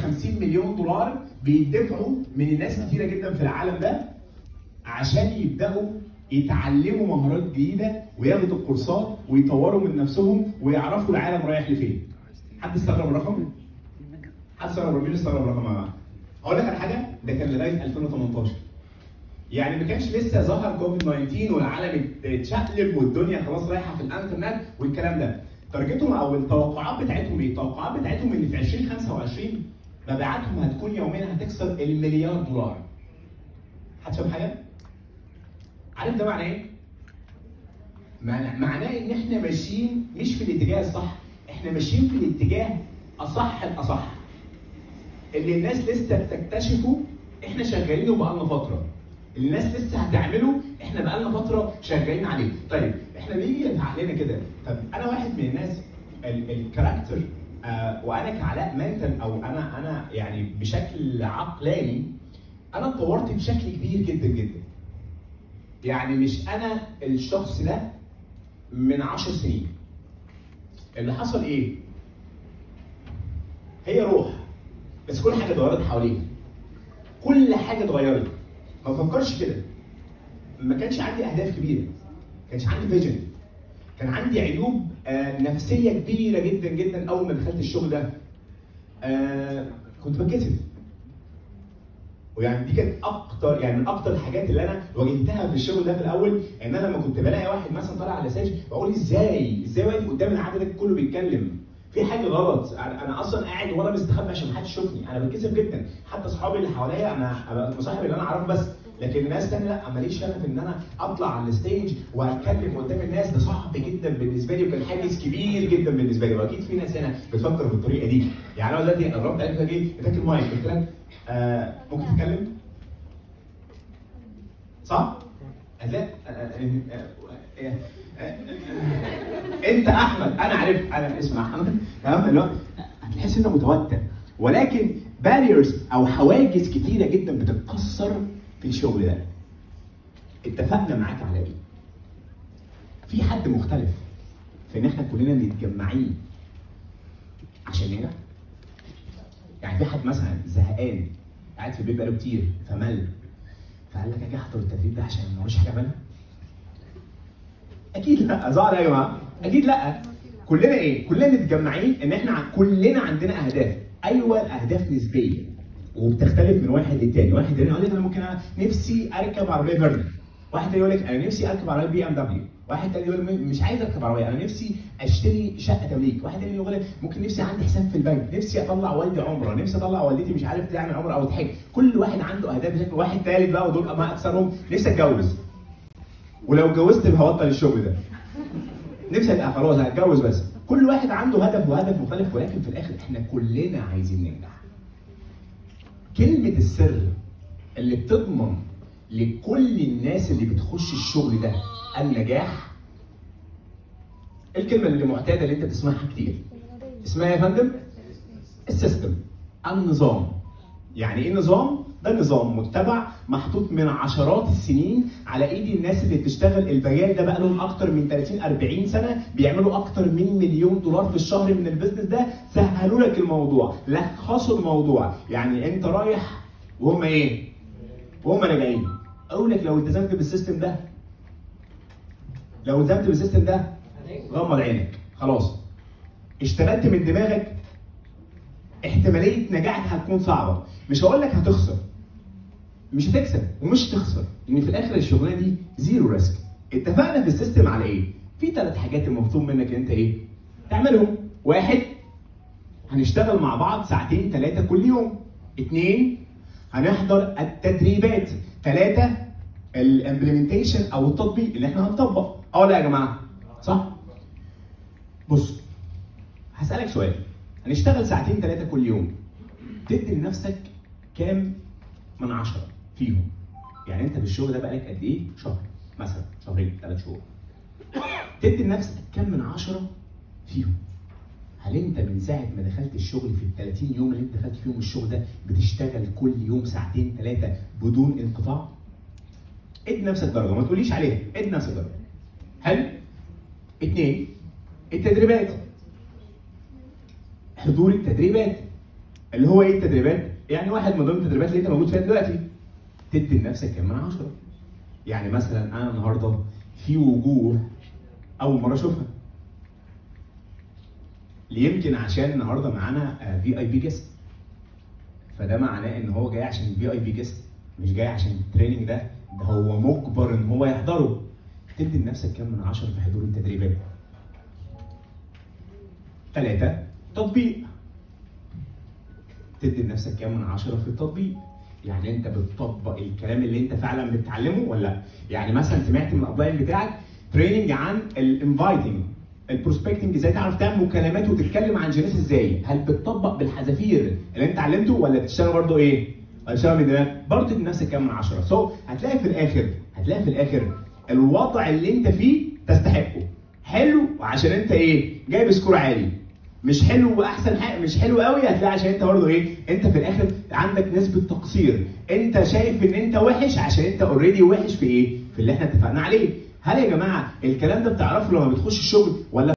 150 مليون دولار بيدفعوا من الناس كتيره جدا في العالم ده عشان يبداوا يتعلموا مهارات جديده وياخدوا الكورسات ويطوروا من نفسهم ويعرفوا العالم رايح لفين. حد استغرب الرقم؟ حد استغرب مين استغرب الرقم يا جماعه؟ اقول لك على حاجه ده كان لغايه 2018 يعني ما كانش لسه ظهر كوفيد 19 والعالم اتشقلب والدنيا خلاص رايحه في الانترنت والكلام ده تارجتهم او التوقعات بتاعتهم ايه؟ التوقعات بتاعتهم ان في 2025 مبيعاتهم هتكون يوميا هتكسر المليار دولار. حد فاهم حاجه؟ عارف ده معناه ايه؟ معناه معناه ان احنا ماشيين مش في الاتجاه الصح، احنا ماشيين في الاتجاه اصح الاصح. اللي الناس لسه بتكتشفه احنا شغالينه بقالنا فتره. اللي الناس لسه هتعمله احنا بقالنا فتره شغالين عليه. طيب احنا بيجي في عقلنا كده طب انا واحد من الناس ال- الكاركتر آه وانا كعلاء منتل او انا انا يعني بشكل عقلاني انا اتطورت بشكل كبير جدا جدا. يعني مش انا الشخص ده من عشر سنين. اللي حصل ايه؟ هي روح بس كل حاجه اتغيرت حواليها. كل حاجه اتغيرت. ما بفكرش كده. ما كانش عندي اهداف كبيره. ما كانش عندي فيجن. كان عندي عيوب آه نفسيه كبيره جدا جدا اول ما دخلت الشغل ده. آه كنت بتكسف. ويعني دي كانت اكتر يعني من اكتر الحاجات اللي انا واجهتها في الشغل ده في الاول ان انا لما كنت بلاقي واحد مثلا طالع على ساج بقول ازاي ازاي واقف قدام العدد ده كله بيتكلم في حاجه غلط انا أنا اصلا قاعد ورا مستخبي عشان محدش يشوفني انا بتكسف جدا حتى اصحابي اللي حواليا انا أبقى مصاحب اللي انا اعرفه بس لكن الناس تانية لا ماليش شغف ان انا اطلع على الستيج واتكلم قدام الناس ده صعب جدا بالنسبه لي وكان حاجز كبير جدا بالنسبه لي واكيد في ناس هنا بتفكر بالطريقه دي يعني انا دلوقتي قربت عليك كده جه اداك المايك قلت لك آه ممكن تتكلم صح؟ لا انت احمد انا عرفت انا اسمي احمد تمام اللي هو هتحس انه متوتر ولكن باريرز او حواجز كتيره جدا بتتكسر في الشغل ده اتفقنا معاك على ايه؟ في حد مختلف في ان احنا كلنا متجمعين عشان ننجح يعني في حد مثلا زهقان قاعد في البيت بقاله كتير فمل فقال لك اجي احضر التدريب ده عشان ما هوش حاجه اعملها اكيد لا ظاهر يا جماعه اكيد لا كلنا ايه كلنا متجمعين ان احنا ع- كلنا عندنا اهداف ايوه الاهداف نسبيه وبتختلف من واحد للتاني واحد تاني يقول لك انا ممكن أنا نفسي اركب عربيه فيرنا واحد تاني يقول لك انا نفسي اركب عربيه بي ام دبليو واحد تاني يقول لك مش عايز اركب عربيه انا نفسي اشتري شقه تمليك واحد تاني يقول لك ممكن نفسي عندي حساب في البنك نفسي اطلع والدي عمره نفسي اطلع والدتي مش عارف تعمل عمره او تحج كل واحد عنده اهداف بشكل واحد تالت بقى ودول ما اكثرهم نفسي اتجوز ولو اتجوزت يبقى هبطل الشغل ده نفسي ابقى خلاص هتجوز بس كل واحد عنده هدف وهدف مختلف ولكن في الاخر احنا كلنا عايزين ننجح كلمة السر اللي بتضمن لكل الناس اللي بتخش الشغل ده النجاح الكلمة اللي معتادة اللي انت بتسمعها كتير اسمها يا فندم السيستم النظام يعني ايه نظام؟ ده نظام متبع محطوط من عشرات السنين على ايدي الناس اللي بتشتغل المجال ده بقى لهم اكتر من 30 40 سنه بيعملوا اكتر من مليون دولار في الشهر من البيزنس ده سهلوا لك الموضوع لخصوا الموضوع يعني انت رايح وهم ايه؟ وهم راجعين اقول لك لو التزمت بالسيستم ده لو التزمت بالسيستم ده غمض عينك خلاص اشتغلت من دماغك احتماليه نجاحك هتكون صعبه مش هقول لك هتخسر مش هتكسب ومش هتخسر لان في الاخر الشغلانه دي زيرو ريسك اتفقنا في السيستم على ايه في ثلاث حاجات المطلوب منك انت ايه تعملهم واحد هنشتغل مع بعض ساعتين ثلاثه كل يوم اثنين هنحضر التدريبات ثلاثه الامبلمنتيشن او التطبيق اللي احنا هنطبق اه لا يا جماعه صح بص هسالك سؤال هنشتغل ساعتين ثلاثه كل يوم تدي لنفسك كام من عشرة فيهم يعني انت في الشغل ده بقالك قد ايه شهر مثلا شهرين ثلاث شهور تدي لنفسك كام من عشرة فيهم هل انت من ساعه ما دخلت الشغل في ال 30 يوم اللي انت دخلت فيهم الشغل ده بتشتغل كل يوم ساعتين ثلاثه بدون انقطاع ادي نفسك درجه ما تقوليش عليها ادي نفسك درجه حلو اثنين التدريبات حضور التدريبات اللي هو ايه التدريبات؟ يعني واحد من ضمن التدريبات اللي انت موجود فيها دلوقتي تدي لنفسك كام من عشرة يعني مثلا انا النهارده في وجوه اول مره اشوفها يمكن عشان النهارده معانا في اي بي جيست فده معناه ان هو جاي عشان الفي اي بي جيست مش جاي عشان التريننج ده ده هو مجبر ان هو يحضره تدي لنفسك كام من عشرة في حضور التدريبات ثلاثة تطبيق تدي لنفسك كام من عشرة في التطبيق يعني انت بتطبق الكلام اللي انت فعلا بتتعلمه ولا لا؟ يعني مثلا سمعت من الابلاين بتاعك تريننج عن الانفايتنج البروسبكتنج ازاي تعرف تعمل مكالمات وتتكلم عن جنس ازاي؟ هل بتطبق بالحذافير اللي انت اتعلمته ولا بتشتغل برضه ايه؟ ولا بتشتغل من دماغك؟ برضه تدي لنفسك كام من عشرة سو so, هتلاقي في الاخر هتلاقي في الاخر الوضع اللي انت فيه تستحقه حلو عشان انت ايه؟ جايب سكور عالي مش حلو واحسن حاجه مش حلو قوي هتلاقي عشان انت برضه ايه انت في الاخر عندك نسبه تقصير انت شايف ان انت وحش عشان انت اوريدي وحش في ايه في اللي احنا اتفقنا عليه هل يا جماعه الكلام ده بتعرفه لما بتخش الشغل ولا